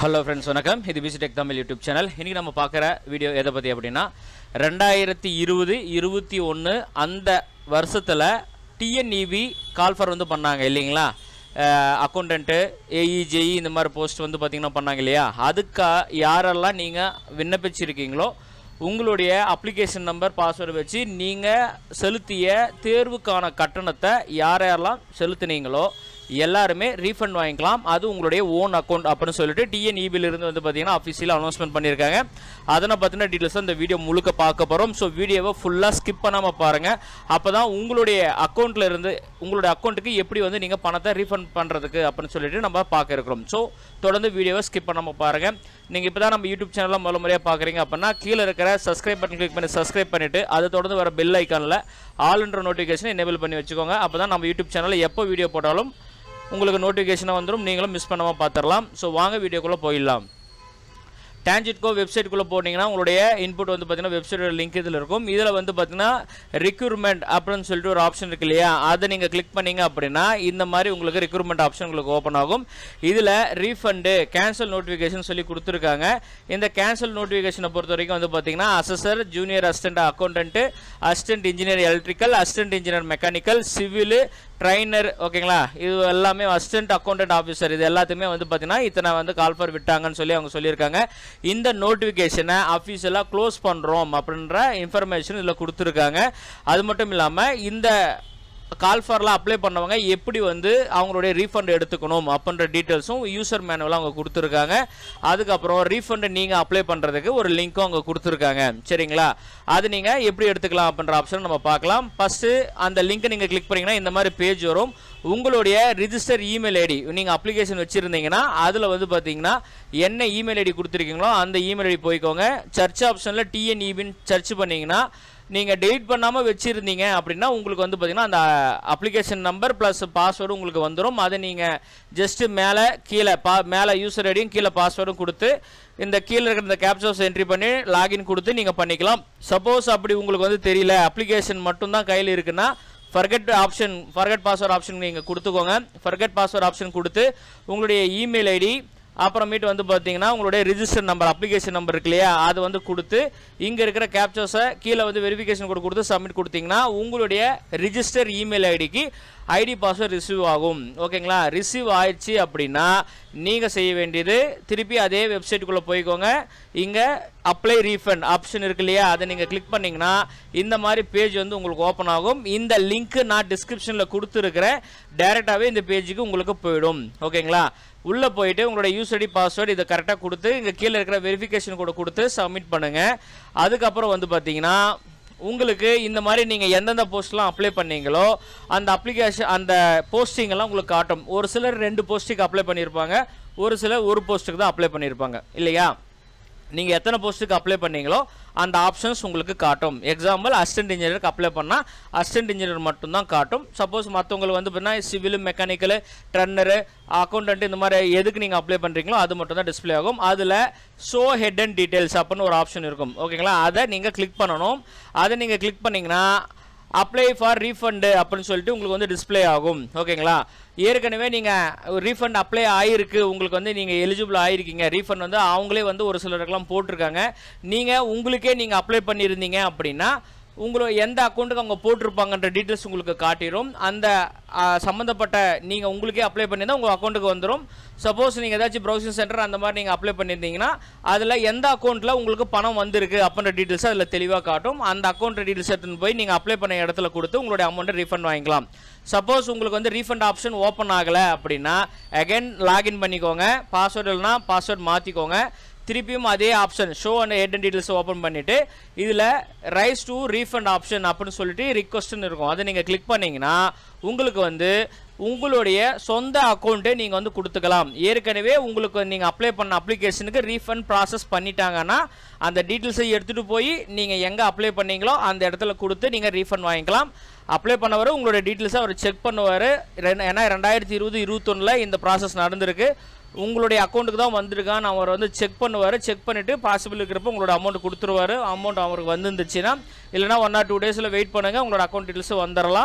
hello friends வணக்கம் இது PC tech Tamil YouTube channel இன்றைக்கி நம்ம பார்க்குற வீடியோ எதை பற்றி அப்படின்னா ரெண்டாயிரத்தி இருபது இருபத்தி ஒன்று அந்த வருஷத்தில் டிஎன்இபி கால்ஃபர் வந்து பண்ணாங்க இல்லைங்களா அக்கௌண்டண்ட்டு ஏஇஜேஇ இந்த மாதிரி போஸ்ட் வந்து பார்த்திங்கன்னா பண்ணாங்க இல்லையா அதுக்கா யாரெல்லாம் நீங்கள் விண்ணப்பிச்சிருக்கீங்களோ உங்களுடைய அப்ளிகேஷன் நம்பர் பாஸ்வேர்டு வச்சு நீங்கள் செலுத்திய தேர்வுக்கான கட்டணத்தை யார் யாரெல்லாம் செலுத்துனீங்களோ எல்லாருமே ரீஃபண்ட் வாங்கிக்கலாம் அது உங்களுடைய ஓன் அக்கௌண்ட் அப்படின்னு சொல்லிட்டு டிஎன்இபில இருந்து வந்து பார்த்தீங்கன்னா அஃபிஷியலாக அனௌன்ஸ்மெண்ட் பண்ணியிருக்காங்க அதனை பற்றின டீட்டெயில்ஸ் இந்த வீடியோ முழுக்க பார்க்க போகிறோம் ஸோ வீடியோவை ஃபுல்லாக ஸ்கிப் பண்ணாமல் பாருங்கள் அப்போ தான் உங்களுடைய அக்கௌண்ட்டில் இருந்து உங்களுடைய அக்கௌண்ட்டுக்கு எப்படி வந்து நீங்கள் பணத்தை ரீஃபண்ட் பண்ணுறதுக்கு அப்படின்னு சொல்லிட்டு நம்ம பார்க்க இருக்கிறோம் ஸோ தொடர்ந்து வீடியோவை ஸ்கிப் பண்ணாமல் பாருங்கள் நீங்கள் இப்போ தான் நம்ம யூடியூப் சேனலில் முதல் முறையாக பார்க்குறீங்க அப்படின்னா கீழே இருக்கிற சப்ஸ்கிரைப் பட்டன் கிளிக் பண்ணி சப்ஸ்கிரைப் பண்ணிவிட்டு அதை தொடர்ந்து வர பெல் ஐக்கானில் ஆல்ன்ற நோட்டிஃபிகேஷன் எனேபிள் பண்ணி வச்சுக்கோங்க அப்போ தான் நம்ம யூடியூப் சேனலில் எப்போ வீடியோ போட்டாலும் உங்களுக்கு நோட்டிஃபிகேஷனாக வந்துடும் நீங்களும் மிஸ் பண்ணாமல் பார்த்துடலாம் ஸோ வாங்க வீடியோக்குள்ளே போயிடலாம் டான்ஜிட்கோ வெப்சைட்டுக்குள்ளே போனீங்கன்னா உங்களுடைய இன்புட் வந்து பார்த்தீங்கன்னா வெப்சைட்டோட லிங்க் இதில் இருக்கும் இதில் வந்து பார்த்தீங்கன்னா ரெக்யூர்மெண்ட் அப்படின்னு சொல்லிட்டு ஒரு ஆப்ஷன் இருக்கு இல்லையா அதை நீங்கள் கிளிக் பண்ணீங்க அப்படின்னா இந்த மாதிரி உங்களுக்கு ரெக்யூர்மெண்ட் ஆப்ஷன் உங்களுக்கு ஓப்பன் ஆகும் இதில் ரீஃபண்டு கேன்சல் நோட்டிஃபிகேஷன் சொல்லி கொடுத்துருக்காங்க இந்த கேன்சல் நோட்டிஃபிகேஷனை பொறுத்த வரைக்கும் வந்து பார்த்தீங்கன்னா assessor junior assistant accountant assistant engineer electrical assistant engineer mechanical civil trainer ஓகேங்களா இது எல்லாமே அசிஸ்டன்ட் அக்கௌண்டன்ட் ஆஃபீஸர் இது எல்லாத்தையுமே வந்து பார்த்தீங்கன்னா இத்தனை வந்து கால்ஃபர் விட்டாங்கன்னு சொல்லி அவங்க சொல்லியிருக்காங்க இந்த நோட்டிஃபிகேஷனை அஃபீஷியலாக க்ளோஸ் பண்ணுறோம் அப்படின்ற இன்ஃபர்மேஷன் இதில் கொடுத்துருக்காங்க அது மட்டும் இல்லாமல் இந்த கால்ஃபாரில் அப்ளை பண்ணவங்க எப்படி வந்து அவங்களுடைய ரீஃபண்ட் எடுத்துக்கணும் அப்படின்ற டீட்டெயில்ஸும் யூசர் மேனுவலாக அவங்க கொடுத்துருக்காங்க அதுக்கப்புறம் ரீஃபண்டு நீங்கள் அப்ளை பண்ணுறதுக்கு ஒரு லிங்க்கும் அவங்க கொடுத்துருக்காங்க சரிங்களா அது நீங்கள் எப்படி எடுத்துக்கலாம் அப்படின்ற ஆப்ஷன் நம்ம பார்க்கலாம் ஃபஸ்ட்டு அந்த லிங்க்கை நீங்கள் கிளிக் பண்ணிங்கன்னா இந்த மாதிரி பேஜ் வரும் உங்களுடைய ரிஜிஸ்டர் இமெயில் ஐடி நீங்கள் அப்ளிகேஷன் வச்சுருந்தீங்கன்னா அதில் வந்து பார்த்தீங்கன்னா என்ன இமெயில் ஐடி கொடுத்துருக்கீங்களோ அந்த இமெயில் ஐடி போய்க்கோங்க சர்ச் ஆப்ஷனில் டிஎன்இபின்னு சர்ச் பண்ணிங்கன்னா நீங்கள் டெலிட் பண்ணாமல் வச்சுருந்தீங்க அப்படின்னா உங்களுக்கு வந்து பார்த்திங்கன்னா அந்த அப்ளிகேஷன் நம்பர் ப்ளஸ் பாஸ்வேர்டு உங்களுக்கு வந்துடும் அதை நீங்கள் ஜஸ்ட்டு மேலே கீழே பா மேலே யூசர் ஐடியும் கீழே பாஸ்வேர்டும் கொடுத்து இந்த கீழே இருக்கிற இந்த கேப்சர்ஸ் என்ட்ரி பண்ணி லாகின் கொடுத்து நீங்கள் பண்ணிக்கலாம் சப்போஸ் அப்படி உங்களுக்கு வந்து தெரியல அப்ளிகேஷன் மட்டும்தான் கையில் இருக்குன்னா forget option forget password option நீங்கள் கொடுத்துக்கோங்க ஃபர்கெட் பாஸ்வேர்ட் ஆப்ஷன் கொடுத்து உங்களுடைய இமெயில் ஐடி அப்புறமேட்டு வந்து பார்த்தீங்கன்னா உங்களுடைய ரிஜிஸ்டர் நம்பர் அப்ளிகேஷன் நம்பர் இருக்கு இல்லையா அது வந்து கொடுத்து இங்கே இருக்கிற கேப்சர்ஸை கீழே வந்து வெரிஃபிகேஷன் கோட் கொடுத்து சப்மிட் கொடுத்தீங்கன்னா உங்களுடைய ரிஜிஸ்டர் இமெயில் ஐடிக்கு ஐடி பாஸ்வேர்ட் ரிசீவ் ஆகும் ஓகேங்களா ரிசீவ் ஆயிடுச்சு அப்படின்னா நீங்கள் செய்ய வேண்டியது திருப்பி அதே வெப்சைட்டுக்குள்ளே போய்க்கோங்க இங்கே அப்ளை ரீஃபண்ட் ஆப்ஷன் இருக்கு இல்லையா அதை நீங்கள் கிளிக் பண்ணிங்கன்னா இந்த மாதிரி பேஜ் வந்து உங்களுக்கு ஓப்பன் ஆகும் இந்த லிங்க்கு நான் டிஸ்கிரிப்ஷனில் கொடுத்துருக்கிறேன் டேரெக்டாகவே இந்த பேஜுக்கு உங்களுக்கு போயிடும் ஓகேங்களா உள்ளே போயிட்டு உங்களோட யூஸ்ஐடி பாஸ்வேர்டு இதை கரெக்டாக கொடுத்து இங்கே கீழே இருக்கிற வெரிஃபிகேஷன் கூட கொடுத்து சப்மிட் பண்ணுங்கள் அதுக்கப்புறம் வந்து பார்த்தீங்கன்னா உங்களுக்கு இந்த மாதிரி நீங்கள் எந்தெந்த போஸ்ட்லாம் அப்ளை பண்ணீங்களோ அந்த அப்ளிகேஷன் அந்த போஸ்டிங் எல்லாம் உங்களுக்கு காட்டும் ஒரு சிலர் ரெண்டு போஸ்ட்டுக்கு அப்ளை பண்ணியிருப்பாங்க ஒரு சிலர் ஒரு போஸ்ட்டுக்கு தான் அப்ளை பண்ணியிருப்பாங்க இல்லையா நீங்கள் எத்தனை போஸ்ட்டுக்கு அப்ளை பண்ணீங்களோ அந்த ஆப்ஷன்ஸ் உங்களுக்கு காட்டும் எக்ஸாம்பிள் அசிஸ்டன்ட் இன்ஜினியருக்கு அப்ளை பண்ணால் அசிஸ்டன்ட் இன்ஜினியர் மட்டும்தான் காட்டும் சப்போஸ் மற்றவங்களுக்கு வந்து பார்த்தீங்கன்னா சிவில் மெக்கானிக்கல் ட்ரன்னரு அக்கௌண்டன்ட் இந்த மாதிரி எதுக்கு நீங்கள் அப்ளை பண்ணுறீங்களோ அது மட்டும் தான் டிஸ்பிளே ஆகும் அதில் ஷோ ஹெட் அண்ட் டீட்டெயில்ஸ் அப்படின்னு ஒரு ஆப்ஷன் இருக்கும் ஓகேங்களா அதை நீங்கள் கிளிக் பண்ணணும் அதை நீங்கள் கிளிக் பண்ணிங்கன்னா அப்ளை ஃபார் ரீஃபண்டு அப்படின்னு சொல்லிட்டு உங்களுக்கு வந்து டிஸ்பிளே ஆகும் ஓகேங்களா ஏற்கனவே நீங்கள் ரீஃபண்ட் அப்ளை ஆகிருக்கு உங்களுக்கு வந்து நீங்கள் எலிஜிபிள் ஆகிருக்கீங்க ரீஃபண்ட் வந்து அவங்களே வந்து ஒரு சிலருக்கெல்லாம் போட்டிருக்காங்க நீங்கள் உங்களுக்கே நீங்கள் அப்ளை பண்ணியிருந்தீங்க அப்படின்னா உங்களோட எந்த அக்கௌண்ட்டுக்கு அவங்க போட்டிருப்பாங்கன்ற டீட்டெயில்ஸ் உங்களுக்கு காட்டிடும் அந்த சம்மந்தப்பட்ட நீங்கள் உங்களுக்கே அப்ளை பண்ணியிருந்தால் உங்கள் அக்கௌண்ட்டுக்கு வந்துடும் சப்போஸ் நீங்கள் ஏதாச்சும் ப்ரௌசிங் சென்டர் அந்த மாதிரி நீங்கள் அப்ளை பண்ணியிருந்தீங்கன்னா அதில் எந்த அக்கௌண்ட்டில் உங்களுக்கு பணம் வந்திருக்கு அப்படின்ற டீட்டெயில்ஸ் அதில் தெளிவாக காட்டும் அந்த அக்கௌண்ட் டீட்டெயில்ஸ் எடுத்துன்னு போய் நீங்கள் அப்ளை பண்ண இடத்துல கொடுத்து உங்களுடைய அமௌண்ட்டை ரீஃபண்ட் வாங்கிக்கலாம் சப்போஸ் உங்களுக்கு வந்து ரீஃபண்ட் ஆப்ஷன் ஓப்பன் ஆகலை அப்படின்னா அகைன் லாகின் பண்ணிக்கோங்க பாஸ்வேர்டு இல்லைனா பாஸ்வேர்ட் மாற்றிக்கோங்க திருப்பியும் அதே option show and head and details open பண்ணிவிட்டு இதில் ரைஸ் டு ரீஃபண்ட் ஆப்ஷன் அப்படின்னு சொல்லிட்டு ரிக்வஸ்ட்னு இருக்கும் அதை நீங்கள் கிளிக் பண்ணிங்கன்னா உங்களுக்கு வந்து உங்களுடைய சொந்த அக்கௌண்ட்டை நீங்கள் வந்து கொடுத்துக்கலாம் ஏற்கனவே உங்களுக்கு நீங்கள் அப்ளை பண்ண அப்ளிகேஷனுக்கு ரீஃபண்ட் ப்ராசஸ் பண்ணிட்டாங்கன்னா அந்த டீட்டெயில்ஸை எடுத்துகிட்டு போய் நீங்கள் எங்கே அப்ளை பண்ணீங்களோ அந்த இடத்துல கொடுத்து நீங்கள் ரீஃபண்ட் வாங்கிக்கலாம் அப்ளை பண்ணவர் உங்களுடைய டீட்டெயில்ஸை அவர் செக் பண்ணுவார் ஏன்னா ரெண்டாயிரத்தி இருபது இருபத்தொன்னில் இந்த ப்ராசஸ் நடந்திருக்கு உங்களுடைய அக்கௌண்ட்டுக்கு தான் வந்திருக்கான்னு அவர் வந்து செக் பண்ணுவார் செக் பண்ணிவிட்டு பாசிபிள் இருக்கிறப்ப உங்களோட அமௌண்ட் கொடுத்துருவாரு அமௌண்ட் அவருக்கு வந்துருந்துச்சுன்னா இல்லைனா ஒன் ஆர் டூ டேஸில் வெயிட் பண்ணுங்கள் உங்களோட அக்கௌண்ட் டீட்டெயில்ஸ் வந்துடலாம்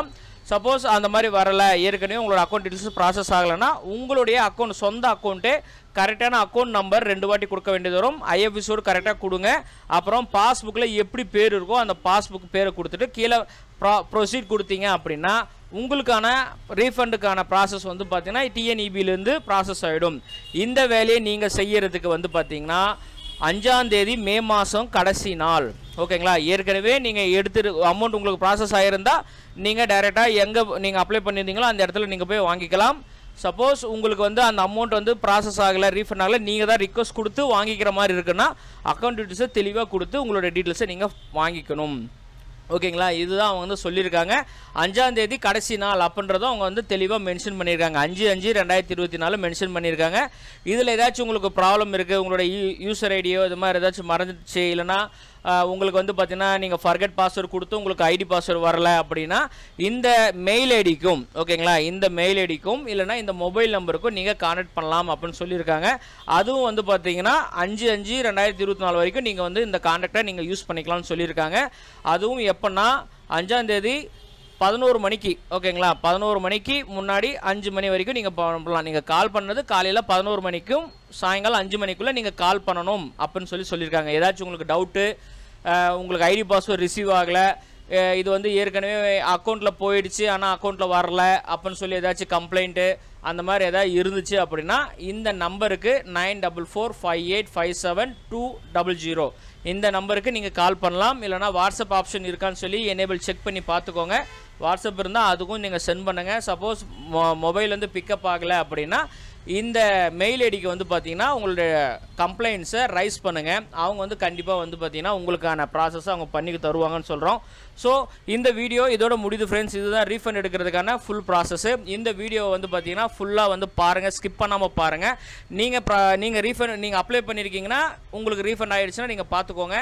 சப்போஸ் அந்த மாதிரி வரல ஏற்கனவே உங்களோட அக்கௌண்ட் டீட்டெயில்ஸ் ப்ராசஸ் ஆகலைன்னா உங்களுடைய அக்கௌண்ட் சொந்த அக்கௌண்ட்டு கரெக்டான அக்கௌண்ட் நம்பர் ரெண்டு வாட்டி கொடுக்க வேண்டியது வரும் ஐஎஃப்எஸோடு கரெக்டாக கொடுங்க அப்புறம் பாஸ்புக்கில் எப்படி பேர் இருக்கோ அந்த பாஸ்புக் பேரை கொடுத்துட்டு கீழே ப்ரா ப்ரொசீட் கொடுத்தீங்க அப்படின்னா உங்களுக்கான ரீஃபண்டுக்கான ப்ராசஸ் வந்து பார்த்தீங்கன்னா டிஎன்இபிலேருந்து ப்ராசஸ் ஆகிடும் இந்த வேலையை நீங்கள் செய்யறதுக்கு வந்து பார்த்தீங்கன்னா அஞ்சாம் தேதி மே மாதம் கடைசி நாள் ஓகேங்களா ஏற்கனவே நீங்கள் எடுத்துட்டு அமௌண்ட் உங்களுக்கு ப்ராசஸ் ஆகிருந்தா நீங்கள் டைரெக்டாக எங்கே நீங்கள் அப்ளை பண்ணியிருந்தீங்களோ அந்த இடத்துல நீங்கள் போய் வாங்கிக்கலாம் சப்போஸ் உங்களுக்கு வந்து அந்த அமௌண்ட் வந்து ப்ராசஸ் ஆகலை ரீஃபண்ட் ஆகலை நீங்கள் தான் ரிக்வஸ்ட் கொடுத்து வாங்கிக்கிற மாதிரி இருக்குன்னா அக்கௌண்ட் டீட்டெயில்ஸை தெளிவாக கொடுத்து உங்களோட டீட்டெயில்ஸை நீங்கள் வாங்கிக்கணும் ஓகேங்களா இதுதான் அவங்க வந்து சொல்லியிருக்காங்க அஞ்சாம் தேதி கடைசி நாள் அப்படின்றதும் அவங்க வந்து தெளிவாக மென்ஷன் பண்ணியிருக்காங்க அஞ்சு அஞ்சு ரெண்டாயிரத்தி இருபத்தி நாலு மென்ஷன் பண்ணியிருக்காங்க இதில் ஏதாச்சும் உங்களுக்கு ப்ராப்ளம் இருக்குது உங்களோட யூசர் ஐடியோ இது மாதிரி ஏதாச்சும் மறந்துச்சு இல்லைனா ஆஹ், உங்களுக்கு வந்து பார்த்தீங்கன்னா நீங்கள் ஃபர்கெட் பாஸ்வேர்டு கொடுத்து உங்களுக்கு ஐடி பாஸ்வேர்டு வரல அப்படின்னா இந்த மெயில் ஐடிக்கும் ஓகேங்களா இந்த மெயில் ஐடிக்கும் இல்லைனா இந்த மொபைல் நம்பருக்கும் நீங்கள் கான்டாக்ட் பண்ணலாம் அப்படின்னு சொல்லியிருக்காங்க அதுவும் வந்து பார்த்தீங்கன்னா அஞ்சு அஞ்சு ரெண்டாயிரத்தி இருபத்தி நாலு வரைக்கும் நீங்கள் வந்து இந்த கான்டாக்டை நீங்கள் யூஸ் பண்ணிக்கலாம்னு சொல்லியிருக்காங்க அதுவும் எப்போன்னா அஞ்சாம் தேதி பதினோரு மணிக்கு ஓகேங்களா பதினோரு மணிக்கு முன்னாடி அஞ்சு மணி வரைக்கும் நீங்கள் பண்ணலாம் நீங்கள் கால் பண்ணது காலையில் பதினோரு மணிக்கும் சாயங்காலம் அஞ்சு மணிக்குள்ளே நீங்கள் கால் பண்ணணும் அப்படின்னு சொல்லி சொல்லியிருக்காங்க ஏதாச்சும் உங்களுக்கு டவுட்டு உங்களுக்கு ஐடி பாஸ்வேர்ட் ரிசீவ் ஆகலை அஹ் இது வந்து ஏற்கனவே அக்கௌண்ட்டில் போயிடுச்சு ஆனால் அக்கௌண்ட்டில் வரல அப்படின்னு சொல்லி ஏதாச்சும் கம்ப்ளைண்ட்டு அந்த மாதிரி ஏதாவது இருந்துச்சு அப்படின்னா இந்த நம்பருக்கு nine double four five eight five seven two double zero இந்த நம்பருக்கு நீங்கள் கால் பண்ணலாம் இல்லைனா வாட்ஸ்அப் ஆப்ஷன் இருக்கான்னு சொல்லி எனேபிள் செக் பண்ணி பார்த்துக்கோங்க வாட்ஸ்அப் இருந்தால் அதுக்கும் நீங்கள் சென்ட் பண்ணுங்கள் சப்போஸ் மொ மொபைல் வந்து பிக்கப் ஆகலை அப்படின்னா இந்த மெயில் ஐடிக்கு வந்து பார்த்தீங்கன்னா உங்களுடைய கம்ப்ளைண்ட்ஸை ரைஸ் பண்ணுங்கள் அவங்க வந்து கண்டிப்பாக வந்து பார்த்தீங்கன்னா உங்களுக்கான ப்ராசஸை அவங்க பண்ணி தருவாங்கன்னு சொல்கிறோம் ஸோ இந்த வீடியோ இதோட முடியுது ஃப்ரெண்ட்ஸ் இதுதான் ரீஃபண்ட் எடுக்கிறதுக்கான ஃபுல் ப்ராசஸ்ஸு இந்த வீடியோ வந்து பார்த்தீங்கன்னா ஃபுல்லாக வந்து பாருங்கள் ஸ்கிப் பண்ணாமல் பாருங்கள் நீங்கள் ப்ரா நீங்கள் ரீஃபண்ட் நீங்கள் அப்ளை பண்ணியிருக்கீங்கன்னா உங்களுக்கு ரீஃபண்ட் ஆகிடுச்சுன்னா நீங்கள் பார்த்துக்கோங்க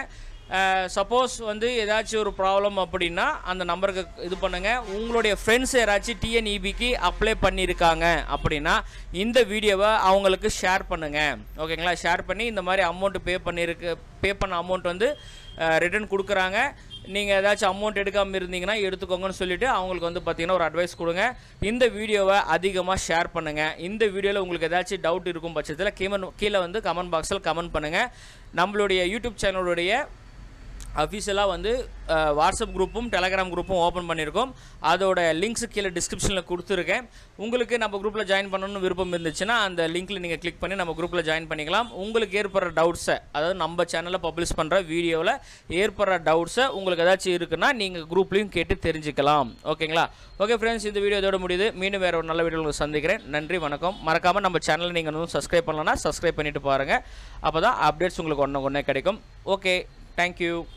சப்போஸ் வந்து ஏதாச்சும் ஒரு ப்ராப்ளம் அப்படின்னா அந்த நம்பருக்கு இது பண்ணுங்கள் உங்களுடைய ஃப்ரெண்ட்ஸ் யாராச்சும் டிஎன்இபிக்கு அப்ளை பண்ணியிருக்காங்க அப்படின்னா இந்த வீடியோவை அவங்களுக்கு ஷேர் பண்ணுங்கள் ஓகேங்களா ஷேர் பண்ணி இந்த மாதிரி அமௌண்ட் பே பண்ணியிருக்கு பே பண்ண அமௌண்ட் வந்து ரிட்டர்ன் கொடுக்குறாங்க நீங்கள் ஏதாச்சும் அமௌண்ட் எடுக்காமல் இருந்தீங்கன்னா எடுத்துக்கோங்கன்னு சொல்லிட்டு அவங்களுக்கு வந்து பார்த்தீங்கன்னா ஒரு அட்வைஸ் கொடுங்க இந்த வீடியோவை அதிகமாக ஷேர் பண்ணுங்கள் இந்த வீடியோவில் உங்களுக்கு ஏதாச்சும் டவுட் இருக்கும் பட்சத்தில் கீமன் கீழே வந்து கமெண்ட் பாக்ஸில் கமெண்ட் பண்ணுங்கள் நம்மளுடைய யூடியூப் சேனலுடைய அஃபீஷியலாக வந்து அஹ், வாட்ஸ்அப் குரூப்பும் டெலகிராம் குரூப்பும் ஓப்பன் பண்ணியிருக்கோம் அதோட லிங்க்ஸ் கீழே டிஸ்கிரிப்ஷனில் கொடுத்துருக்கேன் உங்களுக்கு நம்ம குரூப்பில் ஜாயின் பண்ணணும்னு விருப்பம் இருந்துச்சுன்னா அந்த லிங்க்கில் நீங்கள் கிளிக் பண்ணி நம்ம குரூப்பில் ஜாயின் பண்ணிக்கலாம் உங்களுக்கு ஏற்படுற டவுட்ஸை அதாவது நம்ம சேனலில் பப்ளிஷ் பண்ணுற வீடியோவில் ஏற்படுற டவுட்ஸை உங்களுக்கு ஏதாச்சும் இருக்குன்னா நீங்கள் குரூப்லேயும் கேட்டு தெரிஞ்சுக்கலாம் ஓகேங்களா ஓகே ஃப்ரெண்ட்ஸ் இந்த வீடியோ இதோட முடியுது மீண்டும் வேறு ஒரு நல்ல வீடியோ உங்களுக்கு சந்திக்கிறேன் நன்றி வணக்கம் மறக்காமல் நம்ம சேனலை நீங்கள் இன்னும் சப்ஸ்கிரைப் பண்ணலன்னா சப்ஸ்கிரைப் பண்ணிட்டு பாருங்கள் அப்போ தான் அப்டேட்ஸ் உங்களுக்கு ஒன்று ஒன்றே கிடைக்கும் ஓகே தேங்க்யூ